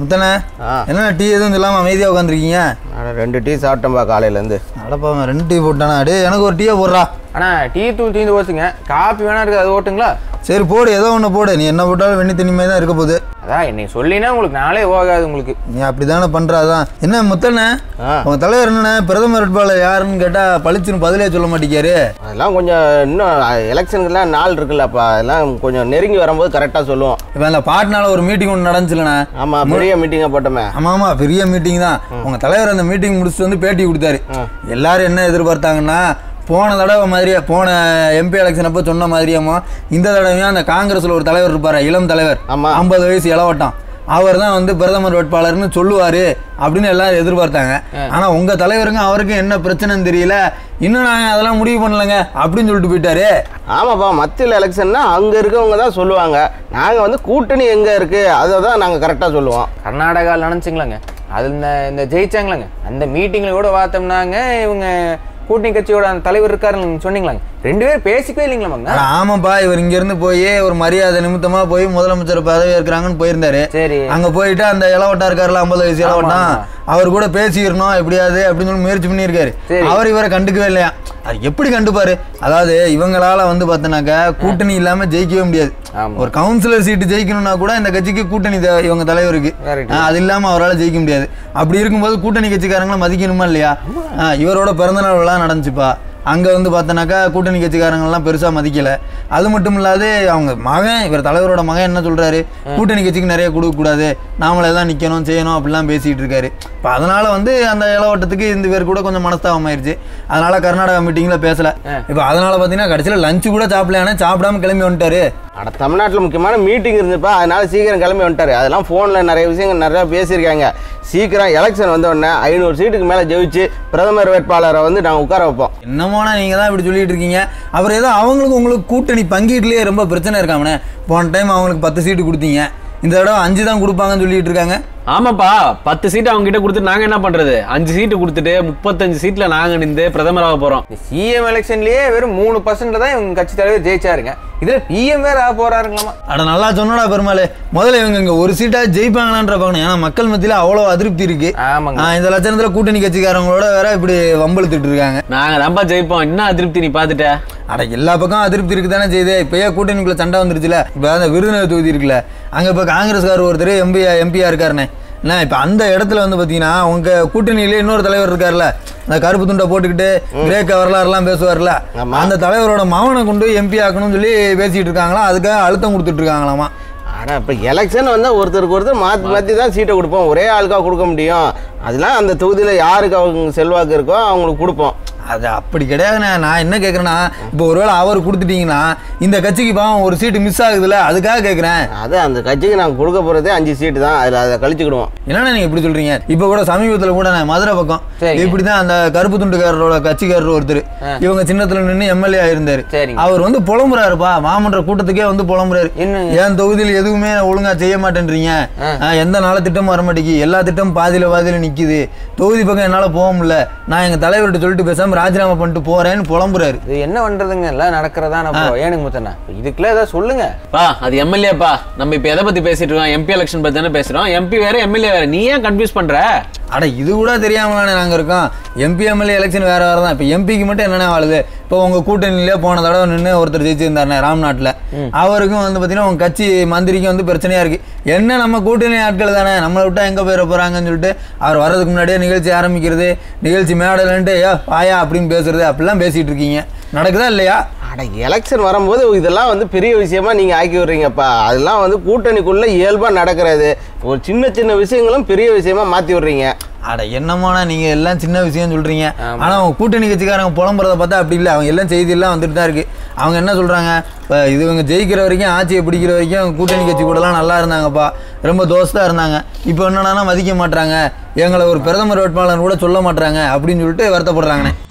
முத்தனே ஆ என்ன டீ எதுவும் இல்லாமல் அமைதியாக உட்காந்துருக்கீங்க நான் ரெண்டு டீ சாப்பிட்டேன்பா காலையிலேருந்து அடப்பா ரெண்டு டீ போட்டானா டேய் எனக்கு ஒரு டீயை போடுறா அண்ணா டீ தூள் தீந்து போச்சுங்க காப்பி வேணா இருக்குது அது ஓட்டுங்களா சரி போடு ஏதோ ஒன்று போடு நீ என்ன போட்டாலும் வெண்ணி தண்ணிமே தான் இருக்க போகுது அதான் இன்னைக்கு சொல்லினா உங்களுக்கு நாளே போகாது உங்களுக்கு நீ அப்படி தானே பண்ணுறாதான் என்ன முத்தண்ணே ஆ உங்கள் தலைவர் என்னண்ணே பிரதமர் வேட்பாளர் யாருன்னு கேட்டால் பளிச்சுன்னு பதிலே சொல்ல மாட்டேங்காரு அதெல்லாம் கொஞ்சம் இன்னும் எலெக்ஷனுக்குலாம் நாள் இருக்குல்லப்பா அதெல்லாம் கொஞ்சம் நெருங்கி வரும்போது கரெக்டாக சொல்லுவோம் இப்போ அந்த பாட்னால ஒரு மீட்டிங் ஒன்று நடந்துச்சுலண்ணே ஆமாம் பெரிய மீட்டிங்கை போட்டோமே ஆமாம் ஆமாம் பெரிய மீட்டிங் தான் உங்கள் தலைவர் அந்த மீட்டிங் முடிச்சுட்டு வந்து பேட்டி கொடுத்தாரு எல்லாரும் என்ன எதிர்பார்த்தாங்கன்னா போன தடவை மாதிரியே போன எம்பி எலெக்ஷன் அப்போ சொன்ன மாதிரியாமோ இந்த தடவையும் அந்த காங்கிரஸில் ஒரு தலைவர் இருப்பார் இளம் தலைவர் ஆமா. ஐம்பது வயசு இளவட்டம் அவர் தான் வந்து பிரதமர் வேட்பாளர்னு சொல்லுவார் அப்படின்னு எல்லாரும் எதிர்பார்த்தாங்க ஆனால் உங்கள் தலைவருங்க அவருக்கு என்ன பிரச்சனைன்னு தெரியல இன்னும் நாங்கள் அதெல்லாம் முடிவு பண்ணலங்க அப்படின்னு சொல்லிட்டு போயிட்டாரு ஆமாப்பா மத்தியில் எலெக்ஷன்னா அங்கே இருக்கவங்க தான் சொல்லுவாங்க நாங்கள் வந்து கூட்டணி எங்கே இருக்குது அதை தான் நாங்கள் கரெக்டாக சொல்லுவோம் கர்நாடகாவில் நினச்சிங்களாங்க அது இந்த இந்த ஜெயிச்சாங்களாங்க அந்த மீட்டிங்கில் கூட பார்த்தோம்னாங்க இவங்க கூட்டணி கட்சியோட அந்த தலைவர் இருக்காருன்னு சொன்னீங்களாங்க ரெண்டு பேரும் பேசிக்கவே இல்லைங்களாமாங்க ஆனா, ஆமாப்பா இவர் இங்கேருந்து போய் ஒரு மரியாதை நிமித்தமாக போய் முதலமைச்சர் பதவி ஏற்கிறாங்கன்னு போயிருந்தாரு சரி அங்க போயிட்டு அந்த இளவட்டம் இருக்காருல்ல ஐம்பது வயசு இளவட்டம் ஆமா. அவர் கூட பேசிடணும் எப்படியாவது அப்படின்னு சொல்லி முயற்சி பண்ணியிருக்காரு சரி. அவர் இவரை கண்டுக்கவே இல்லையா அது எப்படி கண்டுப்பாரு அதாவது இவங்களால வந்து பார்த்தோன்னாக்கா கூட்டணி இல்லாம ஜெயிக்கவே முடியாது ஆமா. ஒரு கவுன்சிலர் சீட்டு ஜெயிக்கணும்னா கூட இந்த கட்சிக்கு கூட்டணி தேவை இவங்க தலைவருக்கு Correct. ஆ, அது இல்லாம அவரால் ஜெயிக்க முடியாது அப்படி இருக்கும்போது கூட்டணி கட்சிக்காரங்களை மதிக்கணுமா இல்லையா ஆ, இவரோட பிறந்தநாள் விழா நடந்துச்சுப்பா அங்க வந்து பார்த்தோன்னாக்கா கூட்டணி கட்சிக்காரங்கெல்லாம் பெருசா மதிக்கல அது மட்டும் இல்லாது அவங்க மகன் இவர் தலைவரோட மகன் என்ன சொல்றாரு கூட்டணி கட்சிக்கு நிறைய கொடுக்க கூடாது நாமளே தான் நிக்கணும் செய்யணும் அப்படிலாம் பேசிட்டு இருக்காரு இப்போ அதனால வந்து அந்த இளவட்டத்துக்கு இந்த பேர் கூட கொஞ்சம் மனஸ்தாபம் ஆயிருச்சு அதனால கர்நாடகா மீட்டிங்ல பேசல இப்போ அதனால பார்த்தீங்கன்னா கடைசியில் லஞ்சு கூட சாப்பிடல ஆனால் சாப்பிடாம கிளம்பி வந்துட்டாரு அட தமிழ்நாட்டில் முக்கியமான மீட்டிங் இருந்துப்பா அதனால சீக்கிரம் கிளம்பி வந்துட்டாரு அதெல்லாம் ஃபோனில் நிறைய விஷயங்கள் நிறையா பேசியிருக்காங்க சீக்கிரம் எலெக்ஷன் வந்த உடனே ஐநூறு சீட்டுக்கு மேலே ஜெயிச்சு பிரதமர் வேட்பாளரை வந்து நாங்கள் உட்கார வைப்போம் என்னமோனா நீங்க தான் இப்படி சொல்லிட்டு இருக்கீங்க அப்புறம் ஏதோ அவங்களுக்கு உங்களுக்கு கூட்டணி பங்கீட்டுலயே ரொம்ப பிரச்சனை இருக்காமனே போன டைம் அவங்களுக்கு பத்து சீட்டு கொடுத்தீங்க இந்த தடவை அஞ்சு தான் கொடுப்பாங்கன்னு சொல்லிட்டு இருக்காங்க ஆமாப்பா பத்து சீட்டு அவங்க கிட்ட கொடுத்துட்டு நாங்க என்ன பண்றது அஞ்சு சீட்டு கொடுத்துட்டு முப்பத்தஞ்சு சீட்ல நாங்க நின்று பிரதமராக போறோம் இந்த சிஎம் எலெக்ஷன்லயே வெறும் மூணு பர்சன்ட் தான் இவங்க கட்சி தலைவர் ஜெயிச்சாருங்க இதுல பிஎம் வேற ஆக போறாருங்களாமா அட நல்லா சொன்னடா பெருமாள் முதல்ல இவங்க இங்க ஒரு சீட்டா ஜெயிப்பாங்களான்ற பார்க்கணும் ஏன்னா மக்கள் மத்தியில அவ்வளோ அதிருப்தி இருக்கு ஆமாங்க ஆ, இந்த லட்சணத்துல கூட்டணி கட்சிக்காரங்களோட வேற இப்படி வம்பழுத்துட்டு இருக்காங்க நாங்க தான்ப்பா ஜெயிப்போம் என்ன அதிருப்தி நீ பாத்துட்ட அட எல்லா பக்கம் அதிருப்தி இருக்கு தானே செய்யுது இப்பயே கூட்டணிக்குள்ள சண்டை வந்துருச்சுல இப்போ அந்த விருதுநகர் தொகுதி இருக்குல்ல அங்க இப்போ காங்கிரஸ்கார் ஒருத்தர் எம்பி எம்பியா இருக்காருண்ணே என்ன இப்போ அந்த இடத்துல வந்து பார்த்தீங்கன்னா உங்க கூட்டணியிலே இன்னொரு தலைவர் இருக்கார்ல அந்த கருப்பு துண்டை போட்டுக்கிட்டு கிரேக்க வரலாறுலாம் பேசுவார்ல ஆமா. அந்த தலைவரோட மகனை கொண்டு எம்பி ஆக்கணும்னு சொல்லி பேசிட்டு இருக்காங்களாம் அதுக்காக அழுத்தம் கொடுத்துட்டு இருக்காங்களாமா ஆனால் இப்போ எலெக்ஷன் வந்தால் ஒருத்தருக்கு ஒருத்தர் மாற்றி மாற்றி தான் சீட்டை கொடுப்போம் ஒரே ஆளுக்காக கொடுக்க முடியும் அதெல்லாம் அந்த தொகுதியில் யாருக்கு அவங்க செல்வாக்கு இருக்கோ அவங்களுக்கு கொடுப்போம் அது அப்படி கிடையாதுண்ணே நான் என்ன கேட்குறேன்னா இப்போ ஒருவேளை அவர் கொடுத்துட்டீங்கன்னா இந்த கட்சிக்கு பாவம் ஒரு சீட்டு மிஸ் ஆகுதுல்ல அதுக்காக கேட்குறேன் அது அந்த கட்சிக்கு நாங்கள் கொடுக்க போகிறதே அஞ்சு சீட்டு தான் அதில் அதை கழிச்சுக்கிடுவோம் என்னண்ணா நீங்க இப்படி சொல்றீங்க இப்போ கூட சமீபத்தில் கூட நான் மதுரை பக்கம் சரிங்க. இப்படி தான் அந்த கருப்பு துண்டுக்காரரோட கட்சிக்காரர் ஒருத்தர் இவங்க சின்னத்துல நின்று எம்எல்ஏ ஆயிருந்தாரு சரிங்க. அவர் வந்து புலம்புறாருப்பா மாமன்ற கூட்டத்துக்கே வந்து புலம்புறாரு என்னங்க? என் தொகுதியில் எதுவுமே ஒழுங்கா செய்ய மாட்டேன்றீங்க ஆ, எந்த நாள திட்டமும் வர மாட்டேங்கி எல்லா திட்டமும் பாதியில பாதியில நிக்குது தொகுதி பக்கம் என்னால போக முடியல நான் எங்க தலைவர்கிட்ட சொல்லிட்டு பேசாம ராஜினாமா பண்ணிட்டு போறேன்னு புலம்புறாரு இது என்ன பண்றதுங்க எல்லாம் நடக்கிறதா நம்ம ஏனுங்க முத்தண்ணா இதுக்குள்ள ஏதாவது சொல்லுங்க பா அது எம்எல்ஏப்பா நம்ம இப்ப எதை பத்தி பேசிட்டு இருக்கோம் எம்பி எலெக்ஷன் பத்தி தானே பேசுறோம் எம்பி வேற எம்எல்ஏ வேற நீ ஏன் கன்ஃபியூஸ் பண்ற அட இது கூட தெரியாமலானே நாங்கள் இருக்கோம் எம்பி எம்எல்ஏ எலெக்ஷன் வேற வேற தான் இப்போ எம்பிக்கு மட்டும் என்னென்ன வாழுது இப்போ உங்கள் கூட்டணியிலே போன தடவை நின்று ஒருத்தர் ஜெயிச்சிருந்தாருண்ணே ராம்நாட்டில் அவருக்கும் வந்து பார்த்தீங்கன்னா உங்கள் கட்சி மந்திரிக்கும் வந்து பிரச்சனையாக இருக்குது என்ன நம்ம கூட்டணி ஆட்கள் தானே நம்மளை விட்டா எங்கே போயிட போகிறாங்கன்னு சொல்லிட்டு அவர் வர்றதுக்கு முன்னாடியே நிகழ்ச்சி ஆரம்பிக்கிறது நிகழ்ச்சி மேடலன்ட்டு ஏ வாயா அப்படின்னு பேசுறது அப்படிலாம் பேசிகிட்டு இருக்கீங்க நடக்குதா இல்லையா அட எலெக்ஷன் வரும்போது இதெல்லாம் வந்து பெரிய விஷயமா நீங்கள் ஆக்கி விடுறீங்கப்பா அதெல்லாம் வந்து கூட்டணிக்குள்ளே இயல்பாக நடக்கிறது ஒரு சின்ன சின்ன விஷயங்களும் பெரிய விஷயமா மாற்றி விடுறீங்க அட என்னமாண்ணா நீங்க எல்லாம் சின்ன விஷயம் சொல்றீங்க ஆனா அவங்க கூட்டணி கட்சிக்காரங்க புலம்புறத பார்த்தா அப்படி இல்லை அவங்க எல்லாம் செய்தியெல்லாம் வந்துட்டு தான் இருக்கு அவங்க என்ன சொல்றாங்க இப்போ இது இவங்க ஜெயிக்கிற வரைக்கும் ஆட்சியை பிடிக்கிற வரைக்கும் கூட்டணி கட்சி கூடலாம் நல்லா இருந்தாங்கப்பா ரொம்ப தோஸ்தா இருந்தாங்க இப்போ என்னன்னா மதிக்க மாட்றாங்க எங்களை ஒரு பிரதமர் வேட்பாளர் கூட சொல்ல மாட்றாங்க அப்படின்னு சொல்லிட்டு வருத்தப்படுறாங்கண்ணே